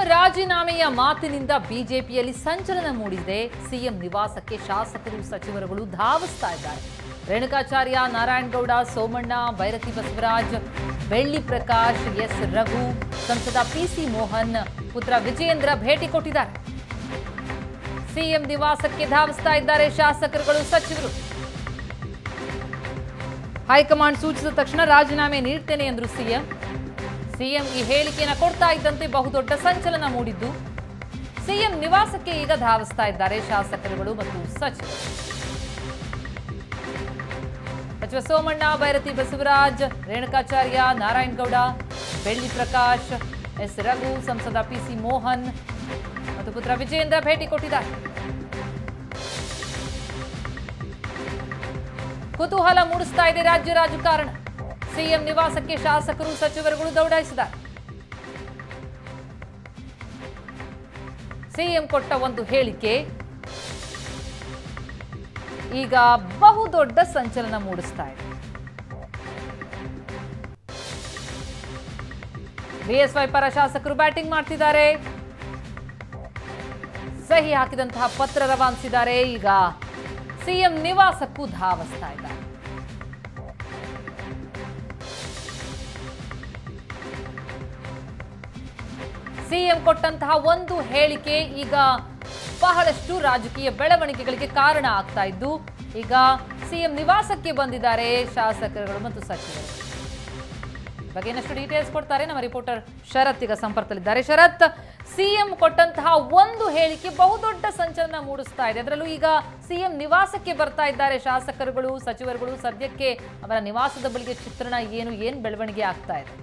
ರಾಜೀನಾಮೆಯ ಮಾತಿನಿಂದ ಬಿಜೆಪಿಯಲ್ಲಿ ಸಂಚಲನ ಮೂಡಿದೆ ಸಿಎಂ ನಿವಾಸಕ್ಕೆ ಶಾಸಕರು ಸಚಿವರುಗಳು ಧಾವಿಸ್ತಾ ಇದ್ದಾರೆ ರೇಣುಕಾಚಾರ್ಯ ನಾರಾಯಣಗೌಡ ಸೋಮಣ್ಣ ಭೈರತಿ ಬಸವರಾಜ್ ಬೆಳ್ಳಿ ಪ್ರಕಾಶ್ ಎಸ್ ರಘು ಸಂಸದ ಪಿಸಿ ಮೋಹನ್ ಪುತ್ರ ವಿಜಯೇಂದ್ರ ಭೇಟಿ ಕೊಟ್ಟಿದ್ದಾರೆ ಸಿಎಂ ನಿವಾಸಕ್ಕೆ ಧಾವಿಸ್ತಾ ಇದ್ದಾರೆ ಶಾಸಕರುಗಳು ಸಚಿವರು ಹೈಕಮಾಂಡ್ ಸೂಚಿಸಿದ ತಕ್ಷಣ ರಾಜೀನಾಮೆ ನೀಡ್ತೇನೆ ಎಂದರು ಸಿಎಂ ಸಿಎಂ ಈ ಹೇಳಿಕೆಯನ್ನು ಕೊಡ್ತಾ ಇದ್ದಂತೆ ಬಹುದೊಡ್ಡ ಸಂಚಲನ ಮೂಡಿದ್ದು ಸಿಎಂ ನಿವಾಸಕ್ಕೆ ಈಗ ಧಾವಿಸ್ತಾ ಇದ್ದಾರೆ ಶಾಸಕರುಗಳು ಮತ್ತು ಸಚಿವರು ಸಚಿವ ಸೋಮಣ್ಣ ಭೈರತಿ ಬಸವರಾಜ್ ರೇಣುಕಾಚಾರ್ಯ ನಾರಾಯಣಗೌಡ ಬೆಳ್ಳಿ ಪ್ರಕಾಶ್ ಎಸ್ ರಘು ಸಂಸದ ಪಿಸಿ ಮೋಹನ್ ಮತ್ತು ಪುತ್ರ ವಿಜಯೇಂದ್ರ ಭೇಟಿ ಕೊಟ್ಟಿದ್ದಾರೆ ಕುತೂಹಲ ಮೂಡಿಸ್ತಾ ಇದೆ ರಾಜ್ಯ ರಾಜಕಾರಣ ಸಿಎಂ ನಿವಾಸಕ್ಕೆ ಶಾಸಕರು ಸಚಿವರುಗಳು ದೌಡಾಯಿಸಿದ್ದಾರೆ ಸಿಎಂ ಕೊಟ್ಟ ಒಂದು ಹೇಳಿಕೆ ಈಗ ಬಹುದೊಡ್ಡ ಸಂಚಲನ ಮೂಡಿಸ್ತಾ ಇದೆ ಬಿಎಸ್ವೈ ಪರ ಶಾಸಕರು ಬ್ಯಾಟಿಂಗ್ ಮಾಡ್ತಿದ್ದಾರೆ ಸಹಿ ಹಾಕಿದಂತಹ ಪತ್ರ ರವಾನಿಸಿದ್ದಾರೆ ಈಗ ಸಿಎಂ ನಿವಾಸಕ್ಕೂ ಧಾವಿಸ್ತಾ ಇದ್ದಾರೆ ಸಿಎಂ ಕೊಟ್ಟಂತಹ ಒಂದು ಹೇಳಿಕೆ ಈಗ ಬಹಳಷ್ಟು ರಾಜಕೀಯ ಬೆಳವಣಿಗೆಗಳಿಗೆ ಕಾರಣ ಆಗ್ತಾ ಇದ್ದು ಈಗ ಸಿಎಂ ನಿವಾಸಕ್ಕೆ ಬಂದಿದ್ದಾರೆ ಶಾಸಕರುಗಳು ಮತ್ತು ಸಚಿವರು ಈ ಬಗ್ಗೆ ಇನ್ನಷ್ಟು ಡೀಟೇಲ್ಸ್ ಕೊಡ್ತಾರೆ ನಮ್ಮ ರಿಪೋರ್ಟರ್ ಶರತ್ ಈಗ ಸಂಪರ್ಕದಲ್ಲಿದ್ದಾರೆ ಶರತ್ ಸಿಎಂ ಕೊಟ್ಟಂತಹ ಒಂದು ಹೇಳಿಕೆ ಬಹುದೊಡ್ಡ ಸಂಚಲನ ಮೂಡಿಸ್ತಾ ಇದೆ ಅದರಲ್ಲೂ ಈಗ ಸಿಎಂ ನಿವಾಸಕ್ಕೆ ಬರ್ತಾ ಇದ್ದಾರೆ ಶಾಸಕರುಗಳು ಸಚಿವರುಗಳು ಸದ್ಯಕ್ಕೆ ಅವರ ನಿವಾಸದ ಬಳಿಗೆ ಚಿತ್ರಣ ಏನು ಏನು ಬೆಳವಣಿಗೆ ಆಗ್ತಾ ಇದೆ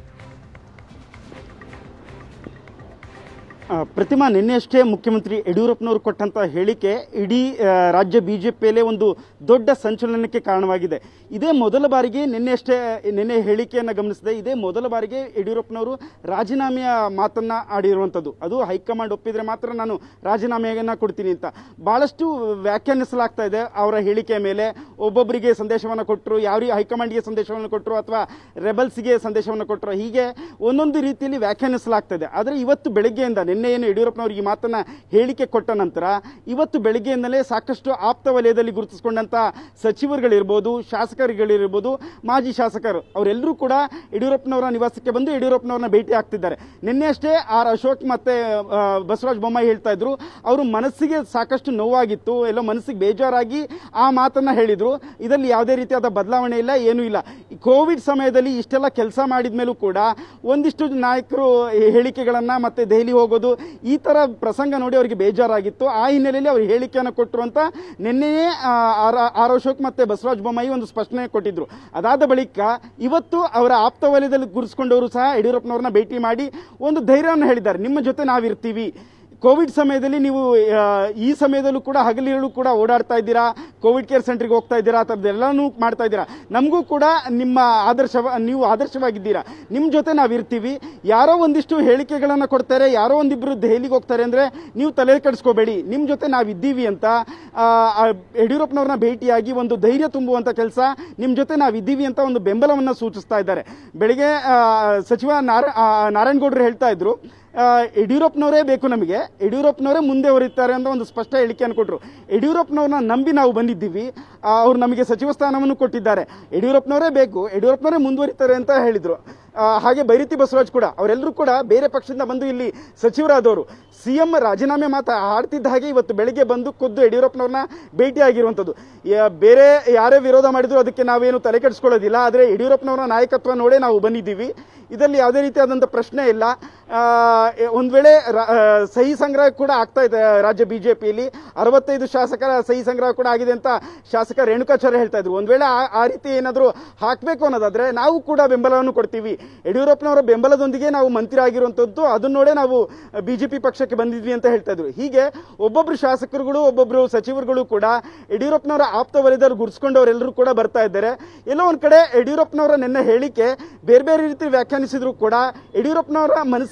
ಆ, ಪ್ರತಿಮಾ ನಿನ್ನೆಯಷ್ಟೇ ಮುಖ್ಯಮಂತ್ರಿ ಯಡಿಯೂರಪ್ಪನವರು ಕೊಟ್ಟಂಥ ಹೇಳಿಕೆ ಇಡೀ ಆ, ರಾಜ್ಯ ಬಿ ಜೆ ಪಿಯಲ್ಲೇ ಒಂದು ದೊಡ್ಡ ಸಂಚಲನಕ್ಕೆ ಕಾರಣವಾಗಿದೆ ಇದೇ ಮೊದಲ ಬಾರಿಗೆ ನಿನ್ನೆಯಷ್ಟೇ ನಿನ್ನೆ ಹೇಳಿಕೆಯನ್ನು ಗಮನಿಸಿದೆ ಇದೇ ಮೊದಲ ಬಾರಿಗೆ ಯಡಿಯೂರಪ್ಪನವರು ರಾಜೀನಾಮೆಯ ಮಾತನ್ನು ಆಡಿರುವಂಥದ್ದು ಅದು ಹೈಕಮಾಂಡ್ ಒಪ್ಪಿದರೆ ಮಾತ್ರ ನಾನು ರಾಜೀನಾಮೆಯನ್ನು ಕೊಡ್ತೀನಿ ಅಂತ ಭಾಳಷ್ಟು ವ್ಯಾಖ್ಯಾನಿಸಲಾಗ್ತಾ ಇದೆ ಅವರ ಹೇಳಿಕೆಯ ಮೇಲೆ ಒಬ್ಬೊಬ್ಬರಿಗೆ ಸಂದೇಶವನ್ನು ಕೊಟ್ಟರು ಯಾವ ರೀ ಹೈಕಮಾಂಡ್ಗೆ ಸಂದೇಶವನ್ನು ಕೊಟ್ಟರು ಅಥವಾ ರೆಬಲ್ಸ್ಗೆ ಸಂದೇಶವನ್ನು ಕೊಟ್ಟರು ಹೀಗೆ ಒಂದೊಂದು ರೀತಿಯಲ್ಲಿ ವ್ಯಾಖ್ಯಾನಿಸಲಾಗ್ತಾ ಇದೆ ಆದರೆ ಇವತ್ತು ಬೆಳಗ್ಗೆಯಿಂದ ನಿನ್ನೆ ಏನು ಯಡಿಯೂರಪ್ಪನವರು ಈ ಮಾತನ್ನ ಹೇಳಿಕೆ ಕೊಟ್ಟ ನಂತರ ಇವತ್ತು ಬೆಳಗ್ಗೆಯಿಂದಲೇ ಸಾಕಷ್ಟು ಆಪ್ತ ವಲಯದಲ್ಲಿ ಗುರುತಿಸಿಕೊಂಡಂಥ ಸಚಿವರುಗಳಿರ್ಬೋದು ಶಾಸಕರುಗಳಿರ್ಬೋದು ಮಾಜಿ ಶಾಸಕರು ಅವರೆಲ್ಲರೂ ಕೂಡ ಯಡಿಯೂರಪ್ಪನವರ ನಿವಾಸಕ್ಕೆ ಬಂದು ಯಡಿಯೂರಪ್ಪನವ್ರನ್ನ ಭೇಟಿ ಆಗ್ತಿದ್ದಾರೆ ನಿನ್ನೆ ಅಷ್ಟೇ ಆರ್ ಅಶೋಕ್ ಮತ್ತೆ ಆ, ಬಸವರಾಜ ಬೊಮ್ಮಾಯಿ ಹೇಳ್ತಾ ಇದ್ರು ಅವರು ಮನಸ್ಸಿಗೆ ಸಾಕಷ್ಟು ನೋವಾಗಿತ್ತು ಎಲ್ಲೋ ಮನಸ್ಸಿಗೆ ಬೇಜಾರಾಗಿ ಆ ಮಾತನ್ನ ಹೇಳಿದ್ರು ಇದರಲ್ಲಿ ಯಾವುದೇ ರೀತಿಯಾದ ಬದಲಾವಣೆ ಇಲ್ಲ ಏನೂ ಇಲ್ಲ ಈ ಕೋವಿಡ್ ಸಮಯದಲ್ಲಿ ಇಷ್ಟೆಲ್ಲ ಕೆಲಸ ಮಾಡಿದ ಮೇಲೂ ಕೂಡ ಒಂದಿಷ್ಟು ನಾಯಕರು ಹೇಳಿಕೆಗಳನ್ನ ಮತ್ತೆ ದೆಹಲಿ ಹೋಗೋದು ಈ ತರ ಪ್ರಸಂಗ ನೋಡಿ ಅವರಿಗೆ ಬೇಜಾರಾಗಿತ್ತು ಆ ಹಿನ್ನೆಲೆಯಲ್ಲಿ ಅವರು ಹೇಳಿಕೆಯನ್ನು ಕೊಟ್ಟರು ಅಂತ ನಿನ್ನೆಯೇ ಆ, ಆರ್ ಆರ್ ಅಶೋಕ್ ಮತ್ತೆ ಬಸವರಾಜ ಬೊಮ್ಮಾಯಿ ಒಂದು ಸ್ಪಷ್ಟನೆ ಕೊಟ್ಟಿದ್ರು ಅದಾದ ಬಳಿಕ ಇವತ್ತು ಅವರ ಆಪ್ತ ವಲಯದಲ್ಲಿ ಗುರುಸ್ಕೊಂಡವರು ಸಹ ಯಡಿಯೂರಪ್ಪನವ್ರನ್ನ ಭೇಟಿ ಮಾಡಿ ಒಂದು ಧೈರ್ಯವನ್ನು ಹೇಳಿದ್ದಾರೆ ನಿಮ್ಮ ಜೊತೆ ನಾವಿರ್ತೀವಿ ಕೋವಿಡ್ ಸಮಯದಲ್ಲಿ ನೀವು ಆ, ಈ ಸಮಯದಲ್ಲೂ ಕೂಡ ಹಗಲಿರಲು ಕೂಡ ಓಡಾಡ್ತಾ ಇದ್ದೀರಾ ಕೋವಿಡ್ ಕೇರ್ ಸೆಂಟರ್ಗೆ ಹೋಗ್ತಾ ಇದ್ದೀರಾ ಎಲ್ಲನೂ ಮಾಡ್ತಾ ಇದ್ದೀರಾ ನಮಗೂ ಕೂಡ ನಿಮ್ಮ ಆದರ್ಶ ನೀವು ಆದರ್ಶವಾಗಿದ್ದೀರಾ ನಿಮ್ಮ ಜೊತೆ ನಾವು ಇರ್ತೀವಿ ಯಾರೋ ಒಂದಿಷ್ಟು ಹೇಳಿಕೆಗಳನ್ನು ಕೊಡ್ತಾರೆ ಯಾರೋ ಒಂದಿಬ್ರು ದೆಹಲಿಗೆ ಹೋಗ್ತಾರೆ ಅಂದ್ರೆ ನೀವು ತಲೆ ಕೆಡಿಸ್ಕೋಬೇಡಿ ನಿಮ್ಮ ಜೊತೆ ನಾವು ಇದ್ದೀವಿ ಅಂತ ಆ, ಆ, ಯಡಿಯೂರಪ್ಪನವ್ರನ್ನ ಭೇಟಿಯಾಗಿ ಒಂದು ಧೈರ್ಯ ತುಂಬುವಂತ ಕೆಲಸ ನಿಮ್ಮ ಜೊತೆ ನಾವು ಇದ್ದೀವಿ ಅಂತ ಒಂದು ಬೆಂಬಲವನ್ನು ಸೂಚಿಸ್ತಾ ಇದ್ದಾರೆ ಬೆಳಿಗ್ಗೆ ಆ, ಸಚಿವ ನಾರ ಆ, ನಾರಾಯಣಗೌಡರು ಹೇಳ್ತಾ ಇದ್ರು ಆ, ಯಡಿಯೂರಪ್ಪನವರೇ ಬೇಕು ನಮಗೆ ಯಡಿಯೂರಪ್ಪನವರೇ ಮುಂದೆ ಹೊರಿತಾರೆ ಅಂತ ಒಂದು ಸ್ಪಷ್ಟ ಹೇಳಿಕೆಯನ್ನು ಕೊಟ್ಟರು ಯಡಿಯೂರಪ್ಪನವ್ರನ್ನ ನಂಬಿ ನಾವು ಬಂದಿದ್ದೀವಿ ಆ, ಅವ್ರು ನಮಗೆ ಸಚಿವ ಸ್ಥಾನವನ್ನು ಕೊಟ್ಟಿದ್ದಾರೆ ಯಡಿಯೂರಪ್ಪನವರೇ ಬೇಕು ಯಡಿಯೂರಪ್ಪನವರೇ ಮುಂದುವರಿತಾರೆ ಅಂತ ಹೇಳಿದ್ರು ಆ, ಹಾಗೆ ಬೈರತಿ ಬಸವರಾಜ್ ಕೂಡ ಅವರೆಲ್ಲರೂ ಕೂಡ ಬೇರೆ ಪಕ್ಷದಿಂದ ಬಂದು ಇಲ್ಲಿ ಸಚಿವರಾದವರು ಸಿಎಂ ರಾಜೀನಾಮೆ ಮಾತಾ ಆಡ್ತಿದ್ದ ಹಾಗೆ ಇವತ್ತು ಬೆಳಿಗ್ಗೆ ಬಂದು ಖುದ್ದು ಯಡಿಯೂರಪ್ಪನವ್ರನ್ನ ಭೇಟಿಯಾಗಿರುವಂಥದ್ದು ಯಾ- ಬೇರೆ ಯಾರೇ ವಿರೋಧ ಮಾಡಿದ್ರು ಅದಕ್ಕೆ ನಾವೇನು ತಲೆ ಕೆಡಿಸ್ಕೊಳ್ಳೋದಿಲ್ಲ ಆದರೆ ಯಡಿಯೂರಪ್ಪನವರ ನಾಯಕತ್ವ ನೋಡೇ ನಾವು ಬಂದಿದ್ದೀವಿ ಇದರಲ್ಲಿ ಯಾವುದೇ ರೀತಿಯಾದಂಥ ಪ್ರಶ್ನೆ ಇಲ್ಲ ಆ, ಒಂದ್ ವೇಳೆ ರಾ- ಆ, ಸಹಿ ಸಂಗ್ರಹ ಕೂಡ ಆಗ್ತಾ ಇದೆ ರಾಜ್ಯ ಬಿಜೆಪಿಯಲ್ಲಿ ಅರವತ್ತೈದು ಶಾಸಕರ ಸಹಿ ಸಂಗ್ರಹ ಕೂಡ ಆಗಿದೆ ಅಂತ ಶಾಸಕ ರೇಣುಕಾಚಾರ್ಯ ಹೇಳ್ತಾ ಇದ್ರು ಒಂದ್ ವೇಳೆ ಆ- ಆ ರೀತಿ ಏನಾದರೂ ಹಾಕಬೇಕು ಅನ್ನೋದಾದ್ರೆ ನಾವು ಕೂಡ ಬೆಂಬಲವನ್ನು ಕೊಡ್ತೀವಿ ಯಡಿಯೂರಪ್ಪನವರ ಬೆಂಬಲದೊಂದಿಗೆ ನಾವು ಮಂತ್ರಿ ಆಗಿರುವಂತದ್ದು ಅದನ್ನ ನೋಡೇ ನಾವು ಬಿಜೆಪಿ ಪಕ್ಷಕ್ಕೆ ಬಂದಿದ್ವಿ ಅಂತ ಹೇಳ್ತಾ ಇದ್ರು ಹೀಗೆ ಒಬ್ಬೊಬ್ರು ಶಾಸಕರುಗಳು ಒಬ್ಬೊಬ್ರು ಸಚಿವರುಗಳು ಕೂಡ ಯಡಿಯೂರಪ್ಪನವರ ಆಪ್ತ ವಲಯದಲ್ಲಿ ಗುರುಸ್ಕೊಂಡವರೆಲ್ಲರೂ ಕೂಡ ಬರ್ತಾ ಇದ್ದಾರೆ ಎಲ್ಲೋ ಒಂದ್ ಕಡೆ ಯಡಿಯೂರಪ್ಪನವರ ನಿನ್ನೆ ಹೇಳಿಕೆ ಬೇರೆ ಬೇರೆ ರೀತಿ ವ್ಯಾಖ್ಯಾನಿಸಿದ್ರು ಕೂಡ ಯಡಿಯೂರಪ್ಪನವರ ಮನಸ್ಸಿಗೆ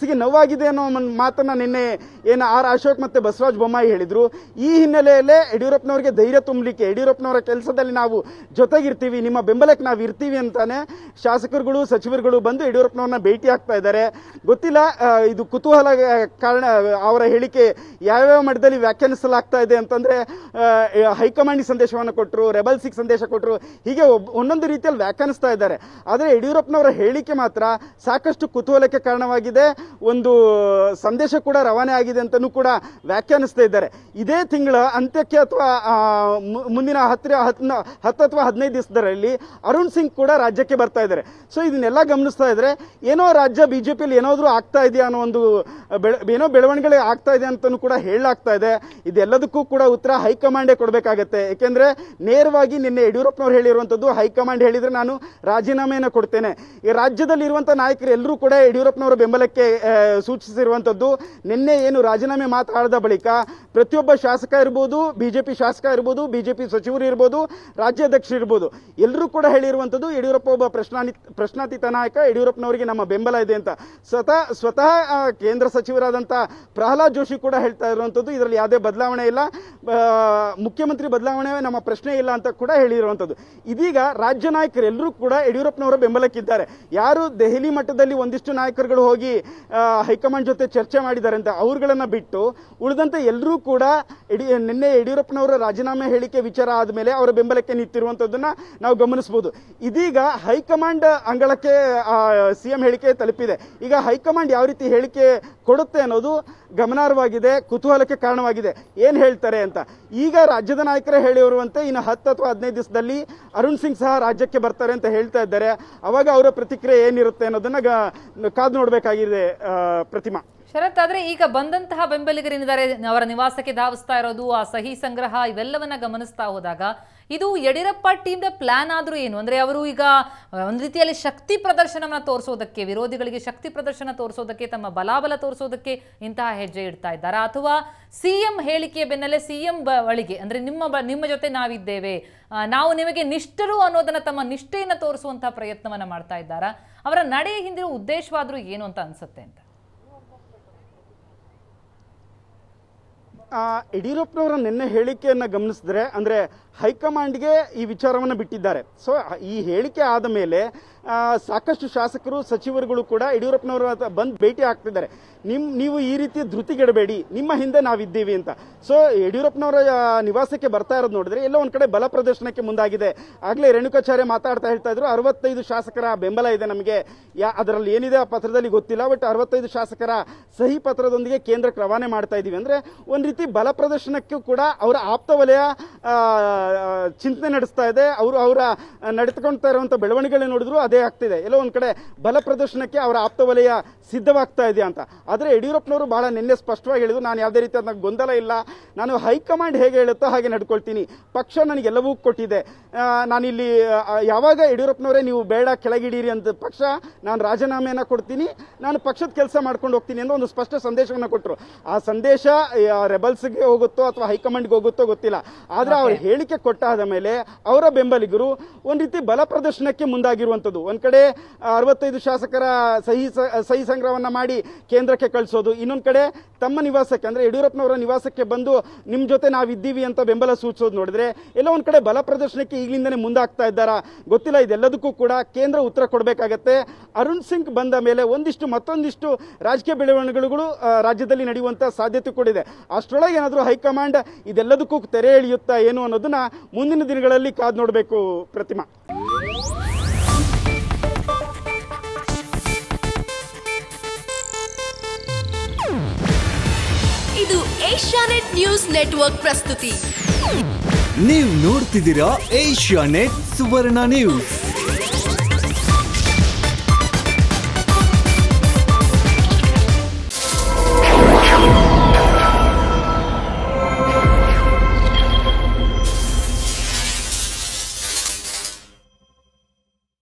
ಮನಸ್ಸಿಗೆ ನೋವಾಗಿದೆ ಅನ್ನೋ ಒಂದು ಮಾತನ್ನ ನಿನ್ನೆ ಏನು ಆರ್ ಅಶೋಕ್ ಮತ್ತೆ ಬಸವರಾಜ ಬೊಮ್ಮಾಯಿ ಹೇಳಿದ್ರು ಈ ಹಿನ್ನೆಲೆಯಲ್ಲೇ ಯಡಿಯೂರಪ್ಪನವರಿಗೆ ಧೈರ್ಯ ತುಂಬಲಿಕ್ಕೆ ಯಡಿಯೂರಪ್ಪನವರ ಕೆಲಸದಲ್ಲಿ ನಾವು ಜೊತೆಗಿರ್ತೀವಿ ನಿಮ್ಮ ಬೆಂಬಲಕ್ಕೆ ನಾವು ಇರ್ತೀವಿ ಅಂತಾನೆ ಶಾಸಕರುಗಳು ಸಚಿವರುಗಳು ಬಂದು ಯಡಿಯೂರಪ್ಪನವ್ರನ್ನ ಭೇಟಿ ಆಗ್ತಾ ಇದ್ದಾರೆ ಗೊತ್ತಿಲ್ಲ ಆ, ಇದು ಕುತೂಹಲ ಆ, ಕಾರಣ ಅವರ ಹೇಳಿಕೆ ಯಾವ್ಯಾವ ಮಟ್ಟದಲ್ಲಿ ವ್ಯಾಖ್ಯಾನಿಸಲಾಗ್ತಾ ಇದೆ ಅಂತಂದ್ರೆ ಆ, ಹೈಕಮಾಂಡ್ ಸಂದೇಶವನ್ನು ಕೊಟ್ಟರು ರೆಬಲ್ಸಿಗೆ ಸಂದೇಶ ಕೊಟ್ಟರು ಹೀಗೆ ಒಬ್- ಒಂದೊಂದು ರೀತಿಯಲ್ಲಿ ವ್ಯಾಖ್ಯಾನಿಸ್ತಾ ಇದ್ದಾರೆ ಆದರೆ ಯಡಿಯೂರಪ್ಪನವರ ಹೇಳಿಕೆ ಮಾತ್ರ ಸಾಕಷ್ಟು ಕುತೂಹಲಕ್ಕೆ ಕಾರಣವಾಗಿದೆ ಒಂದು ಸಂದೇಶ ಕೂಡ ರವಾನೆ ಆಗಿದೆ ಅಂತಲೂ ಕೂಡ ವ್ಯಾಖ್ಯಾನಿಸ್ತಾ ಇದ್ದಾರೆ ಇದೇ ತಿಂಗಳ ಅಂತ್ಯಕ್ಕೆ ಅಥವಾ ಆ, ಮು- ಮುಂದಿನ ಹತ್ತಿರ ಹತ್ತು ಹತ್ತು ಅಥವಾ ಹದಿನೈದು ದಿವಸದಲ್ಲಿ ಅರುಣ್ ಸಿಂಗ್ ಕೂಡ ರಾಜ್ಯಕ್ಕೆ ಬರ್ತಾ ಇದ್ದಾರೆ ಸೊ ಇದನ್ನೆಲ್ಲ ಗಮನಿಸ್ತಾ ಇದ್ರೆ ಏನೋ ರಾಜ್ಯ ಬಿಜೆಪಿಯಲ್ಲಿ ಏನಾದರೂ ಆಗ್ತಾ ಇದೆಯಾ ಅನ್ನೋ ಒಂದು ಬೆಳ- ಏನೋ ಬೆಳವಣಿಗೆ ಆಗ್ತಾ ಇದೆ ಅಂತಲೂ ಕೂಡ ಹೇಳಲಾಗ್ತಾ ಇದೆ ಇದೆಲ್ಲದಕ್ಕೂ ಕೂಡ ಉತ್ತರ ಹೈಕಮಾಂಡೇ ಕೊಡಬೇಕಾಗತ್ತೆ ಯಾಕೆಂದ್ರೆ ನೇರವಾಗಿ ನಿನ್ನೆ ಯಡಿಯೂರಪ್ಪನವ್ರು ಹೇಳಿರುವಂಥದ್ದು ಹೈಕಮಾಂಡ್ ಹೇಳಿದ್ರೆ ನಾನು ರಾಜೀನಾಮೆಯನ್ನು ಕೊಡ್ತೇನೆ ಈ ರಾಜ್ಯದಲ್ಲಿ ಇರುವಂಥ ನಾಯಕರು ಎಲ್ಲರೂ ಕೂಡ ಯಡಿಯೂರಪ್ಪನವರ ಬೆಂಬಲಕ್ಕೆ ಆ, ಸೂಚಿಸಿರುವಂಥದ್ದು ನಿನ್ನೆ ಏನು ರಾಜೀನಾಮೆ ಮಾತಾಡಿದ ಬಳಿಕ ಪ್ರತಿಯೊಬ್ಬ ಶಾಸಕ ಇರ್ಬೋದು ಬಿಜೆಪಿ ಶಾಸಕ ಇರ್ಬೋದು ಬಿಜೆಪಿ ಸಚಿವರು ಇರ್ಬೋದು ರಾಜ್ಯಾಧ್ಯಕ್ಷರು ಇರ್ಬೋದು ಎಲ್ಲರೂ ಕೂಡ ಹೇಳಿರುವಂಥದ್ದು ಯಡಿಯೂರಪ್ಪ ಒಬ್ಬ ಪ್ರಶ್ನಾನಿ ಪ್ರಶ್ನಾತೀತ ನಾಯಕ ಯಡಿಯೂರಪ್ಪನವರಿಗೆ ನಮ್ಮ ಬೆಂಬಲ ಇದೆ ಅಂತ ಸ್ವತಃ ಸ್ವತಃ ಆ, ಕೇಂದ್ರ ಸಚಿವರಾದಂಥ ಪ್ರಹ್ಲಾದ್ ಜೋಶಿ ಕೂಡ ಹೇಳ್ತಾ ಇರುವಂಥದ್ದು ಇದರಲ್ಲಿ ಯಾವುದೇ ಬದಲಾವಣೆ ಇಲ್ಲ ಆ, ಮುಖ್ಯಮಂತ್ರಿ ಬದಲಾವಣೆ ನಮ್ಮ ಪ್ರಶ್ನೆ ಇಲ್ಲ ಅಂತ ಕೂಡ ಹೇಳಿರುವಂಥದ್ದು ಇದೀಗ ರಾಜ್ಯ ನಾಯಕರು ಎಲ್ಲರೂ ಕೂಡ ಯಡಿಯೂರಪ್ಪನವರ ಬೆಂಬಲಕ್ಕಿದ್ದಾರೆ ಯಾರು ದೆಹಲಿ ಮಟ್ಟದಲ್ಲಿ ಒಂದಿಷ್ಟು ನಾಯಕರುಗಳು ಹೋಗಿ ಆ, ಹೈಕಮಾಂಡ್ ಜೊತೆ ಚರ್ಚೆ ಮಾಡಿದ್ದಾರೆ ಅಂತ ಅವ್ರುಗಳನ್ನ ಬಿಟ್ಟು ಉಳಿದಂತೆ ಎಲ್ಲರೂ ಕೂಡ ಯಡಿ ನಿನ್ನೆ ಯಡಿಯೂರಪ್ಪನವರ ರಾಜೀನಾಮೆ ಹೇಳಿಕೆ ವಿಚಾರ ಆದಮೇಲೆ ಅವರ ಬೆಂಬಲಕ್ಕೆ ನಿಂತಿರುವಂಥದ್ದನ್ನ ನಾವು ಗಮನಿಸಬಹುದು ಇದೀಗ ಹೈಕಮಾಂಡ್ ಅಂಗಳಕ್ಕೆ ಸಿಎಂ ಹೇಳಿಕೆ ತಲುಪಿದೆ ಈಗ ಹೈಕಮಾಂಡ್ ಯಾವ ರೀತಿ ಹೇಳಿಕೆ ಕೊಡುತ್ತೆ ಅನ್ನೋದು ಗಮನಾರ್ಹವಾಗಿದೆ ಕುತೂಹಲಕ್ಕೆ ಕಾರಣವಾಗಿದೆ ಏನು ಹೇಳ್ತಾರೆ ಅಂತ ಈಗ ರಾಜ್ಯದ ನಾಯಕರೇ ಹೇಳಿರುವಂತೆ ಇನ್ನು ಹತ್ತು ಅಥವಾ ಹದಿನೈದು ದಿವಸದಲ್ಲಿ ಅರುಣ್ ಸಿಂಗ್ ಸಹ ರಾಜ್ಯಕ್ಕೆ ಬರ್ತಾರೆ ಅಂತ ಹೇಳ್ತಾ ಇದ್ದಾರೆ ಅವಾಗ ಅವರ ಪ್ರತಿಕ್ರಿಯೆ ಏನಿರುತ್ತೆ ಅನ್ನೋದನ್ನ ಗ- ಕಾದು ನೋಡಬೇಕಾಗಿದೆ ಪ್ರತಿಮಾ ಶರತ್ ಆದ್ರೆ ಈಗ ಬಂದಂತಹ ಬೆಂಬಲಿಗರೇನಿದ್ದಾರೆ ಅವರ ನಿವಾಸಕ್ಕೆ ಧಾವಿಸ್ತಾ ಇರೋದು ಆ ಸಹಿ ಸಂಗ್ರಹ ಇವೆಲ್ಲವನ್ನ ಗಮನಿಸ್ತಾ ಹೋದಾಗ ಇದು ಯಡಿಯೂರಪ್ಪ ಟೀಮ್ದ ಪ್ಲಾನ್ ಆದ್ರೂ ಏನು ಅಂದ್ರೆ ಅವರು ಈಗ ಆ, ಒಂದು ರೀತಿಯಲ್ಲಿ ಶಕ್ತಿ ಪ್ರದರ್ಶನವನ್ನ ತೋರಿಸೋದಕ್ಕೆ ವಿರೋಧಿಗಳಿಗೆ ಶಕ್ತಿ ಪ್ರದರ್ಶನ ತೋರಿಸೋದಕ್ಕೆ ತಮ್ಮ ಬಲಾಬಲ ತೋರಿಸೋದಕ್ಕೆ ಇಂತಹ ಹೆಜ್ಜೆ ಇಡ್ತಾ ಇದ್ದಾರಾ ಅಥವಾ ಸಿಎಂ ಹೇಳಿಕೆಯ ಬೆನ್ನಲ್ಲೇ ಸಿಎಂ ಬಳಿಗೆ ಅಂದ್ರೆ ನಿಮ್ಮ ಬ- ನಿಮ್ಮ ಜೊತೆ ನಾವಿದ್ದೇವೆ ಆ, ನಾವು ನಿಮಗೆ ನಿಷ್ಠರು ಅನ್ನೋದನ್ನ ತಮ್ಮ ನಿಷ್ಠೆಯನ್ನ ತೋರಿಸುವಂತಹ ಪ್ರಯತ್ನವನ್ನ ಮಾಡ್ತಾ ಇದ್ದಾರಾ ಅವರ ನಡೆಯ ಹಿಂದಿರುವ ಉದ್ದೇಶವಾದ್ರೂ ಏನು ಅಂತ ಅನ್ಸುತ್ತೆ ಅಂತ ಆ, ಯಡಿಯೂರಪ್ಪನವರ ನಿನ್ನೆ ಹೇಳಿಕೆಯನ್ನು ಗಮನಿಸಿದ್ರೆ ಅಂದರೆ ಹೈಕಮಾಂಡ್ಗೆ ಈ ವಿಚಾರವನ್ನು ಬಿಟ್ಟಿದ್ದಾರೆ ಸೊ ಈ ಹೇಳಿಕೆ ಆದ ಮೇಲೆ ಆ, ಸಾಕಷ್ಟು ಶಾಸಕರು ಸಚಿವರುಗಳು ಕೂಡ ಯಡಿಯೂರಪ್ಪನವರ ಹತ್ರ ಬಂದು ಭೇಟಿ ಆಗ್ತಿದ್ದಾರೆ ನಿಮ್ ನೀವು ಈ ರೀತಿ ಧೃತಿಗೆಡಬೇಡಿ ನಿಮ್ಮ ಹಿಂದೆ ನಾವಿದ್ದೀವಿ ಅಂತ ಸೊ ಯಡಿಯೂರಪ್ಪನವರ ಆ, ನಿವಾಸಕ್ಕೆ ಬರ್ತಾ ಇರೋದು ನೋಡಿದ್ರೆ ಎಲ್ಲೋ ಒಂದ್ ಕಡೆ ಬಲ ಪ್ರದರ್ಶನಕ್ಕೆ ಮುಂದಾಗಿದೆ ಆಗ್ಲೇ ರೇಣುಕಾಚಾರ್ಯ ಮಾತಾಡ್ತಾ ಹೇಳ್ತಾ ಇದ್ರು ಅರವತ್ತೈದು ಶಾಸಕರ ಬೆಂಬಲ ಇದೆ ನಮಗೆ ಯಾ ಅದರಲ್ಲಿ ಏನಿದೆ ಆ ಪತ್ರದಲ್ಲಿ ಗೊತ್ತಿಲ್ಲ ಬಟ್ ಅರವತ್ತೈದು ಶಾಸಕರ ಸಹಿ ಪತ್ರದೊಂದಿಗೆ ಕೇಂದ್ರಕ್ಕೆ ರವಾನೆ ಮಾಡ್ತಾ ಇದೀವಿ ಅಂದ್ರೆ ಒಂದ್ ರೀತಿ ಬಲ ಪ್ರದರ್ಶನಕ್ಕೂ ಕೂಡ ಅವರ ಆಪ್ತ ವಲಯ ಆ, ಚಿಂತನೆ ನಡೆಸ್ತಾ ಇದೆ ಅವರು ಅವರ ನಡೆದುಕೊಳ್ತಾ ಇರುವಂತ ಬೆಳವಣಿಗೆ ನೋಡಿದ್ರು ಅದೇ ಆಗ್ತಿದೆ ಎಲ್ಲೋ ಒಂದ್ ಕಡೆ ಬಲ ಪ್ರದರ್ಶನಕ್ಕೆ ಅವರ ಆಪ್ತ ವಲಯ ಸಿದ್ಧವಾಗ್ತಾ ಇದೆ ಅಂತ ಆದ್ರೆ ಯಡಿಯೂರಪ್ಪನವರು ಬಹಳ ನಿನ್ನೆ ಸ್ಪಷ್ಟವಾಗಿ ಹೇಳಿದ್ರು ನಾನು ಯಾವುದೇ ರೀತಿ ಅದನ್ನ ಗೊಂದಲ ಇಲ್ಲ ನಾನು ಹೈಕಮಾಂಡ್ ಹೇಗೆ ಹೇಳುತ್ತೋ ಹಾಗೆ ನಡ್ಕೊಳ್ತೀನಿ ಪಕ್ಷ ನನಗೆಲ್ಲವೂ ಕೊಟ್ಟಿದೆ ಆ, ನಾನಿಲ್ಲಿ ಆ, ಯಾವಾಗ ಯಡಿಯೂರಪ್ಪನವರೇ ನೀವು ಬೇಡ ಕೆಳಗಿಡೀರಿ ಅಂತ ಪಕ್ಷ ನಾನು ರಾಜೀನಾಮೆಯನ್ನ ಕೊಡ್ತೀನಿ ನಾನು ಪಕ್ಷದ ಕೆಲಸ ಮಾಡ್ಕೊಂಡು ಹೋಗ್ತೀನಿ ಅಂತ ಒಂದು ಸ್ಪಷ್ಟ ಸಂದೇಶವನ್ನು ಕೊಟ್ಟರು ಆ ಸಂದೇಶ ರೆಬಲ್ಸ್ಗೆ ಹೋಗುತ್ತೋ ಅಥವಾ ಹೈಕಮಾಂಡ್ಗೆ ಹೋಗುತ್ತೋ ಗೊತ್ತಿಲ್ಲ ಆದ್ರೆ ಅವ್ರ ಹೇಳಿಕೆ ಕೊಟ್ಟಾದ ಮೇಲೆ ಅವರ ಬೆಂಬಲಿಗರು ಒಂದ್ ರೀತಿ ಬಲ ಪ್ರದರ್ಶನಕ್ಕೆ ಮುಂದಾಗಿರುವಂಥದ್ದು ಒಂದ್ ಕಡೆ ಅರವತ್ತೈದು ಶಾಸಕರ ಸಹಿ ಸ- ಸಹಿ ಸಂಗ್ರಹವನ್ನ ಮಾಡಿ ಕೇಂದ್ರಕ್ಕೆ ಕಳಿಸೋದು ಇನ್ನೊಂದ್ ಕಡೆ ತಮ್ಮ ನಿವಾಸಕ್ಕೆ ಅಂದ್ರೆ ಯಡಿಯೂರಪ್ಪನವರ ನಿವಾಸಕ್ಕೆ ಬಂದು ನಿಮ್ ಜೊತೆ ನಾವಿದ್ದೀವಿ ಅಂತ ಬೆಂಬಲ ಸೂಚಿಸೋದು ನೋಡಿದ್ರೆ ಎಲ್ಲ ಒಂದ್ ಕಡೆ ಬಲ ಪ್ರದರ್ಶನಕ್ಕೆ ಈಗಲಿಂದನೇ ಮುಂದಾಗ್ತಾ ಇದ್ದಾರಾ ಗೊತ್ತಿಲ್ಲ ಇದೆಲ್ಲದಕ್ಕೂ ಕೂಡ ಕೇಂದ್ರ ಉತ್ತರ ಕೊಡಬೇಕಾಗತ್ತೆ ಅರುಣ್ ಸಿಂಗ್ ಬಂದ ಮೇಲೆ ಒಂದಿಷ್ಟು ಮತ್ತೊಂದಿಷ್ಟು ರಾಜಕೀಯ ಬೆಳವಣಿಗೆಗಳು ಆ, ರಾಜ್ಯದಲ್ಲಿ ನಡೆಯುವಂತ ಸಾಧ್ಯತೆ ಕೂಡ ಇದೆ ಅಷ್ಟರೊಳಗೆ ಏನಾದರೂ ಹೈಕಮಾಂಡ್ ಇದೆಲ್ಲದಕ್ಕೂ ತೆರೆ ಎಳೆಯುತ್ತಾ ಏನು ಅನ್ನೋದನ್ನ ಮುಂದಿನ ದಿನಗಳಲ್ಲಿ ಕಾದು ನೋಡಬೇಕು ಪ್ರತಿಮಾ ಇದು ಏಷ್ಯಾನೆಟ್ ನ್ಯೂಸ್ ನೆಟ್ವರ್ಕ್ ಪ್ರಸ್ತುತಿ ನೀವು ನೋಡ್ತಿದ್ದೀರಾ ಏಷ್ಯಾ ನೆಟ್ ಸುವರ್ಣ ನ್ಯೂಸ್